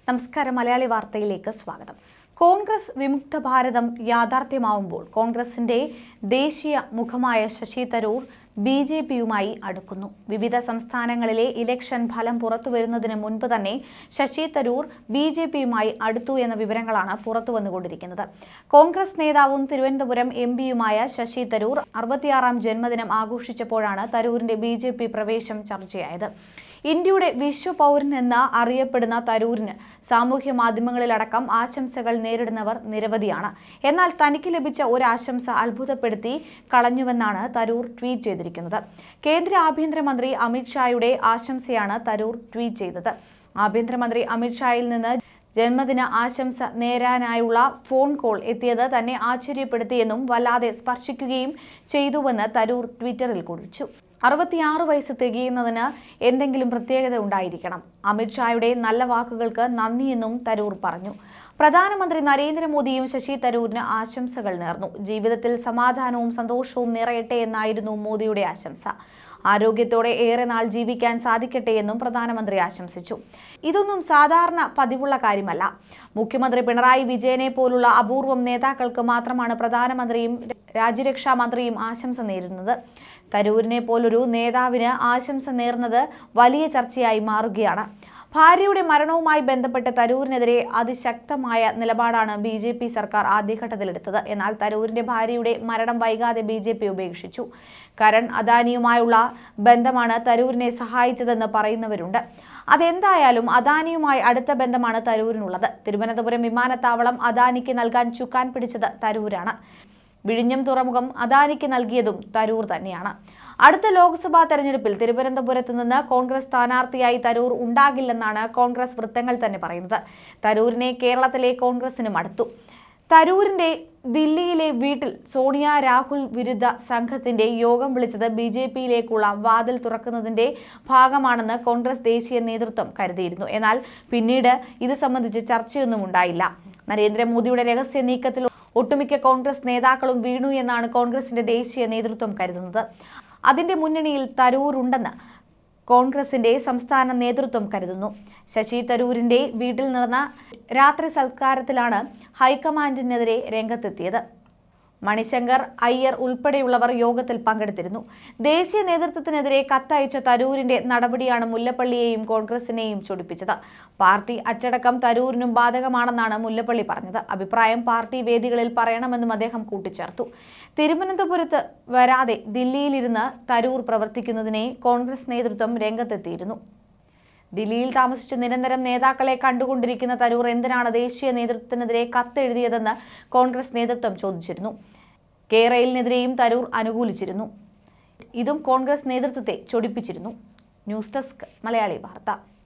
നമസ്കാരം മലയാളി വാർത്തയിലേക്ക് സ്വാഗതം കോൺഗ്രസ് വിമുക്ത ഭാരതം യാഥാർത്ഥ്യമാവുമ്പോൾ കോൺഗ്രസിന്റെ ദേശീയ മുഖമായ ശശി തരൂർ ബി ജെ പിയുമായി അടുക്കുന്നു വിവിധ സംസ്ഥാനങ്ങളിലെ ഇലക്ഷൻ ഫലം പുറത്തുവരുന്നതിന് മുൻപ് തന്നെ ശശി തരൂർ ബി ജെ പിയുമായി അടുത്തു എന്ന വിവരങ്ങളാണ് പുറത്തു വന്നുകൊണ്ടിരിക്കുന്നത് കോൺഗ്രസ് നേതാവും തിരുവനന്തപുരം എം പിയുമായ ശശി തരൂർ അറുപത്തിയാറാം ജന്മദിനം ആഘോഷിച്ചപ്പോഴാണ് തരൂരിന്റെ ബി ജെ പി പ്രവേശം ചർച്ചയായത് ഇന്ത്യയുടെ വിശ്വപൗരൻ എന്ന് അറിയപ്പെടുന്ന തരൂരിന് സാമൂഹ്യ മാധ്യമങ്ങളിലടക്കം ആശംസകൾ നേരിടുന്നവർ നിരവധിയാണ് എന്നാൽ തനിക്ക് ലഭിച്ച ഒരു ആശംസ അത്ഭുതപ്പെടുത്തി കളഞ്ഞുവെന്നാണ് തരൂർ ട്വീറ്റ് ചെയ്തിരിക്കുന്നത് കേന്ദ്ര ആഭ്യന്തരമന്ത്രി അമിത്ഷായുടെ ആശംസയാണ് തരൂർ ട്വീറ്റ് ചെയ്തത് ആഭ്യന്തരമന്ത്രി അമിത്ഷായിൽ നിന്ന് ജന്മദിന ആശംസ നേരാനായുള്ള ഫോൺ കോൾ എത്തിയത് തന്നെ ആശ്ചര്യപ്പെടുത്തിയെന്നും വല്ലാതെ സ്പർശിക്കുകയും ചെയ്തുവെന്ന് തരൂർ ട്വിറ്ററിൽ കുറിച്ചു അറുപത്തിയാറ് വയസ്സ് തികയുന്നതിന് എന്തെങ്കിലും പ്രത്യേകത ഉണ്ടായിരിക്കണം അമിത്ഷായുടെ നല്ല വാക്കുകൾക്ക് നന്ദിയെന്നും തരൂർ പറഞ്ഞു പ്രധാനമന്ത്രി നരേന്ദ്രമോദിയും ശശി തരൂരിന് ആശംസകൾ നേർന്നു ജീവിതത്തിൽ സമാധാനവും സന്തോഷവും നിറയട്ടെ എന്നായിരുന്നു മോദിയുടെ ആശംസ ആരോഗ്യത്തോടെ ഏറെ നാൾ ജീവിക്കാൻ സാധിക്കട്ടെ എന്നും പ്രധാനമന്ത്രി ആശംസിച്ചു ഇതൊന്നും സാധാരണ പതിവുള്ള കാര്യമല്ല മുഖ്യമന്ത്രി പിണറായി വിജയനെ പോലുള്ള അപൂർവം നേതാക്കൾക്ക് മാത്രമാണ് പ്രധാനമന്ത്രിയും രാജ്യരക്ഷാ മന്ത്രിയും ആശംസ നേരുന്നത് തരൂരിനെ പോലൊരു നേതാവിന് ആശംസ നേർന്നത് വലിയ ചർച്ചയായി മാറുകയാണ് ഭാര്യയുടെ മരണവുമായി ബന്ധപ്പെട്ട് തരൂരിനെതിരെ അതിശക്തമായ നിലപാടാണ് ബി ജെ പി സർക്കാർ ആദ്യഘട്ടത്തിലെടുത്തത് എന്നാൽ തരൂരിന്റെ ഭാര്യയുടെ മരണം വൈകാതെ ബി ജെ പി ഉപേക്ഷിച്ചു കരൺ അദാനിയുമായുള്ള ബന്ധമാണ് തരൂരിനെ സഹായിച്ചതെന്ന് പറയുന്നവരുണ്ട് അതെന്തായാലും അദാനിയുമായി അടുത്ത ബന്ധമാണ് തരൂരിനുള്ളത് തിരുവനന്തപുരം വിമാനത്താവളം അദാനിക്ക് നൽകാൻ ചുക്കാൻ പിടിച്ചത് തരൂരാണ് വിഴിഞ്ഞം തുറമുഖം അദാനിക്ക് നൽകിയതും തരൂർ തന്നെയാണ് അടുത്ത ലോക്സഭാ തെരഞ്ഞെടുപ്പിൽ തിരുവനന്തപുരത്ത് നിന്ന് കോൺഗ്രസ് സ്ഥാനാർത്ഥിയായി തരൂർ ഉണ്ടാകില്ലെന്നാണ് കോൺഗ്രസ് വൃത്തങ്ങൾ തന്നെ പറയുന്നത് തരൂരിനെ കേരളത്തിലെ കോൺഗ്രസിനും അടുത്തു തരൂരിന്റെ ദില്ലിയിലെ വീട്ടിൽ സോണിയ രാഹുൽ വിരുദ്ധ സംഘത്തിന്റെ യോഗം വിളിച്ചത് ബി ജെ പിയിലേക്കുള്ള വാതിൽ തുറക്കുന്നതിന്റെ ഭാഗമാണെന്ന് കോൺഗ്രസ് ദേശീയ നേതൃത്വം കരുതിയിരുന്നു എന്നാൽ പിന്നീട് ഇത് സംബന്ധിച്ച് ചർച്ചയൊന്നും ഉണ്ടായില്ല നരേന്ദ്രമോദിയുടെ രഹസ്യ നീക്കത്തിൽ ഒട്ടുമിക്ക കോൺഗ്രസ് നേതാക്കളും വീണു എന്നാണ് കോൺഗ്രസിന്റെ ദേശീയ നേതൃത്വം കരുതുന്നത് അതിന്റെ മുന്നണിയിൽ തരൂർ ഉണ്ടെന്ന് കോൺഗ്രസിന്റെ സംസ്ഥാന നേതൃത്വം കരുതുന്നു ശശി തരൂരിന്റെ വീട്ടിൽ നടന്ന രാത്രി സൽക്കാരത്തിലാണ് ഹൈക്കമാൻഡിനെതിരെ രംഗത്തെത്തിയത് മണിശങ്കർ അയ്യർ ഉൾപ്പെടെയുള്ളവർ യോഗത്തിൽ പങ്കെടുത്തിരുന്നു ദേശീയ നേതൃത്വത്തിനെതിരെ കത്തയച്ച തരൂരിന്റെ നടപടിയാണ് മുല്ലപ്പള്ളിയെയും കോൺഗ്രസിനെയും ചൊടിപ്പിച്ചത് പാർട്ടി അച്ചടക്കം തരൂരിനും ബാധകമാണെന്നാണ് മുല്ലപ്പള്ളി പറഞ്ഞത് അഭിപ്രായം പാർട്ടി വേദികളിൽ പറയണമെന്നും അദ്ദേഹം കൂട്ടിച്ചേർത്തു തിരുവനന്തപുരത്ത് വരാതെ ദില്ലിയിലിരുന്ന് തരൂർ പ്രവർത്തിക്കുന്നതിനെ കോൺഗ്രസ് നേതൃത്വം രംഗത്തെത്തിയിരുന്നു ദില്ലിയിൽ താമസിച്ച് നിരന്തരം നേതാക്കളെ കണ്ടുകൊണ്ടിരിക്കുന്ന തരൂർ എന്തിനാണ് ദേശീയ നേതൃത്വത്തിനെതിരെ കത്തെഴുതിയതെന്ന് കോൺഗ്രസ് നേതൃത്വം ചോദിച്ചിരുന്നു കേരളിനെതിരെയും തരൂർ അനുകൂലിച്ചിരുന്നു ഇതും കോൺഗ്രസ് നേതൃത്വത്തെ ചൊടിപ്പിച്ചിരുന്നു ന്യൂസ് ഡെസ്ക് മലയാളി വാർത്ത